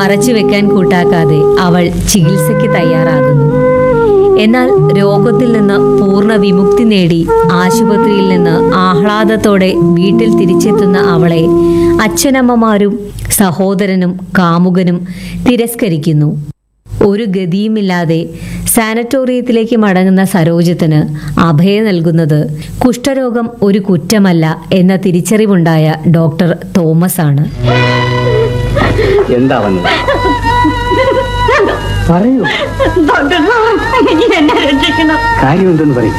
മറച്ചു വെക്കാൻ കൂട്ടാക്കാതെ അവൾ ചികിത്സയ്ക്ക് തയ്യാറാകുന്നു എന്നാൽ രോഗത്തിൽ നിന്ന് പൂർണ്ണ വിമുക്തി നേടി ആശുപത്രിയിൽ നിന്ന് ആഹ്ലാദത്തോടെ വീട്ടിൽ തിരിച്ചെത്തുന്ന അവളെ അച്ഛനമ്മമാരും സഹോദരനും കാമുകനും തിരസ്കരിക്കുന്നു ഒരു ഗതിയുമില്ലാതെ സാനറ്റോറിയത്തിലേക്ക് മടങ്ങുന്ന സരോജത്തിന് അഭയം നൽകുന്നത് കുഷ്ഠരോഗം ഒരു കുറ്റമല്ല എന്ന തിരിച്ചറിവുണ്ടായ ഡോക്ടർ തോമസ് ആണ് എന്താ വന്നത് പറയൂ ഡോക്ടർ എന്നെ രക്ഷിക്കണം കാര്യം എന്തെന്ന് പറയും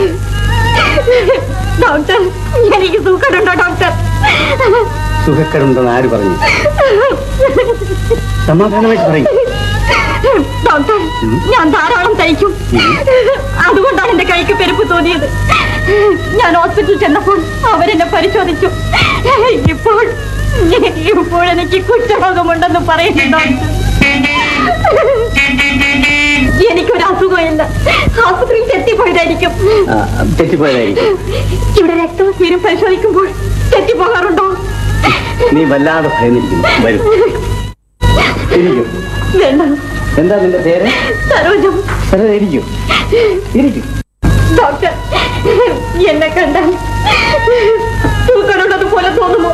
ഡോക്ടർ എനിക്ക് സൂക്കടുണ്ടോ ഡോക്ടർ സുഖക്കടുണ്ടെന്ന് ആര് പറഞ്ഞു സമാധാനമായിട്ട് പറയും ഡോക്ടർ ഞാൻ ധാരാളം തയ്ക്കും അതുകൊണ്ടാണ് എന്റെ കൈക്ക് പെരുപ്പ് തോന്നിയത് ഞാൻ ഹോസ്പിറ്റലിൽ ചെന്നപ്പോൾ അവരെന്നെ പരിശോധിച്ചു ഇപ്പോൾ ഇപ്പോൾ എനിക്ക് കുറ്റരോഗമുണ്ടെന്ന് പറയുന്നു ഡോക്ടർ എനിക്കൊരു അസുഖമില്ല ആശുപത്രിയിൽ എത്തിപ്പോയതായിരിക്കും ആ, തെറ്റിപ്പോയതായിരിക്കും ഇവിടെ രക്തവും സ്വീരും പരിശോധിക്കുമ്പോൾ തെറ്റിപ്പോകാറുണ്ടോ നീ വല്ലാതെ ഭയന്നിരിക്കുന്നു വരും ഇരിക്കും വേണ്ട എന്താ നിന്റെ പേര് സരോജം വെറുതെ ഇരിക്കും ഇരിക്കും ഡോക്ടർ എന്നെ കണ്ടാൽ തൂക്കടുള്ളത് പോലെ തോന്നുമോ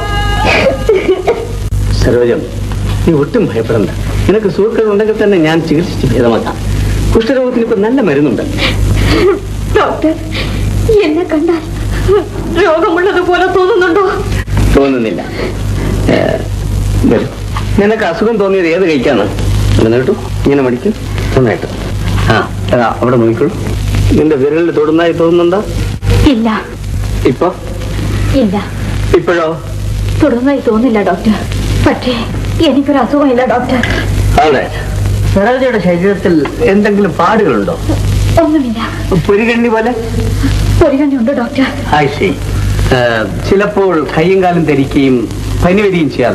സരോജം നീ ഒട്ടും ഭയപ്പെടണ്ട നിനക്ക് സുഹൃത്തുക്കൾ ഉണ്ടെങ്കിൽ തന്നെ ഞാൻ ചികിത്സിച്ച് ഭേദമാക്കാം കുഷ്ഠരോഗത്തിന് ഇപ്പൊ നല്ല മരുന്നുണ്ട് ഡോക്ടർ എന്നെ കണ്ടാൽ രോഗമുള്ളത് പോലെ തോന്നുന്നുണ്ടോ തോന്നുന്നില്ല ഏ, വരൂ നിനക്ക് അസുഖം തോന്നിയത് ഏത് കഴിക്കാണ് എന്നിട്ടു ഇങ്ങനെ മടിക്കും നന്നായിട്ട് ആ അതാ അവിടെ നോക്കിക്കോളൂ നിന്റെ വിരലിൽ തൊടുന്നതായി തോന്നുന്നുണ്ടോ ഇല്ല ഇപ്പൊ ഇല്ല ഇപ്പോഴോ തുടർന്നായി തോന്നില്ല ഡോക്ടർ പക്ഷേ എനിക്കൊരു അസുഖമില്ല ഡോക്ടർ അതെ സരോജയുടെ ശരീരത്തിൽ എന്തെങ്കിലും പാടുകളുണ്ടോ ഒന്നുമില്ല പുരികണ്ണി പോലെ ഒരു ഡോക്ടർ ആയി ശരി ചിലപ്പോൾ കയ്യും കാലും ധരിക്കുകയും പനി വരികയും ചെയ്യാറുണ്ട്